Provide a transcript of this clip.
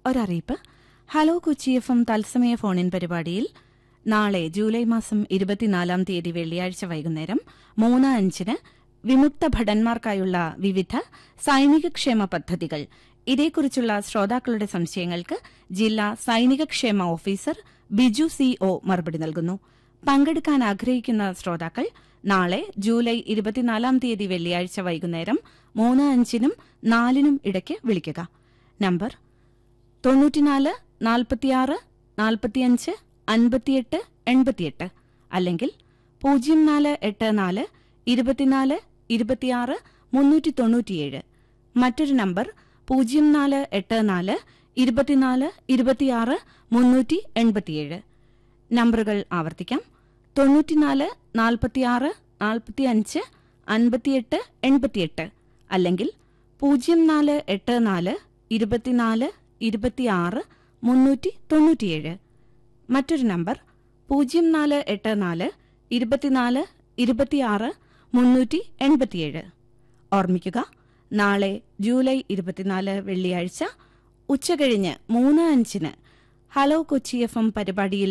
ഒരറിയിപ്പ് hello Kochi F M തത്സമയ phone in പരിപാടിയിൽ നാളെ ജൂലൈ മാസം ഇരുപത്തിനാലാം തീയതി വെള്ളിയാഴ്ച വൈകുന്നേരം മൂന്ന് അഞ്ചിന് വിമുക്ത ഭടന്മാർക്കായുള്ള വിവിധ സൈനികക്ഷേമ പദ്ധതികൾ ഇതേക്കുറിച്ചുള്ള ശ്രോതാക്കളുടെ സംശയങ്ങൾക്ക് ജില്ലാ സൈനികക്ഷേമ ഓഫീസർ ബിജു സി ഒ മറുപടി നൽകുന്നു പങ്കെടുക്കാൻ ആഗ്രഹിക്കുന്ന ശ്രോതാക്കൾ നാളെ ജൂലൈ ഇരുപത്തിനാലാം തീയതി വെള്ളിയാഴ്ച വൈകുന്നേരം മൂന്ന് അഞ്ചിനും നാലിനും ഇടയ്ക്ക് വിളിക്കുക നമ്പർ തൊണ്ണൂറ്റിനാല് നാൽപ്പത്തിയാറ് നാൽപ്പത്തിയഞ്ച് അൻപത്തിയെട്ട് എൺപത്തിയെട്ട് അല്ലെങ്കിൽ പൂജ്യം നാല് എട്ട് നാല് ഇരുപത്തിനാല് ഇരുപത്തിയാറ് മുന്നൂറ്റി തൊണ്ണൂറ്റിയേഴ് മറ്റൊരു നമ്പർ പൂജ്യം നാല് എട്ട് നാല് ഇരുപത്തിനാല് ഇരുപത്തിയാറ് മുന്നൂറ്റി എൺപത്തിയേഴ് നമ്പറുകൾ ആവർത്തിക്കാം തൊണ്ണൂറ്റിനാല് നാൽപ്പത്തിയാറ് നാൽപ്പത്തിയഞ്ച് അൻപത്തിയെട്ട് എൺപത്തിയെട്ട് അല്ലെങ്കിൽ പൂജ്യം നാല് എട്ട് നാല് ഇരുപത്തിനാല് ഇരുപത്തിയാറ് മുന്നൂറ്റി തൊണ്ണൂറ്റിയേഴ് മറ്റൊരു നമ്പർ പൂജ്യം നാല് എട്ട് നാല് ഇരുപത്തിനാല് ഇരുപത്തിയാറ് മുന്നൂറ്റി എൺപത്തിയേഴ് ഓർമ്മിക്കുക നാളെ ജൂലൈ ഇരുപത്തിനാല് വെള്ളിയാഴ്ച ഉച്ചകഴിഞ്ഞ് മൂന്ന് അഞ്ചിന് ഹലോ കൊച്ചി എഫ് എം പരിപാടിയിൽ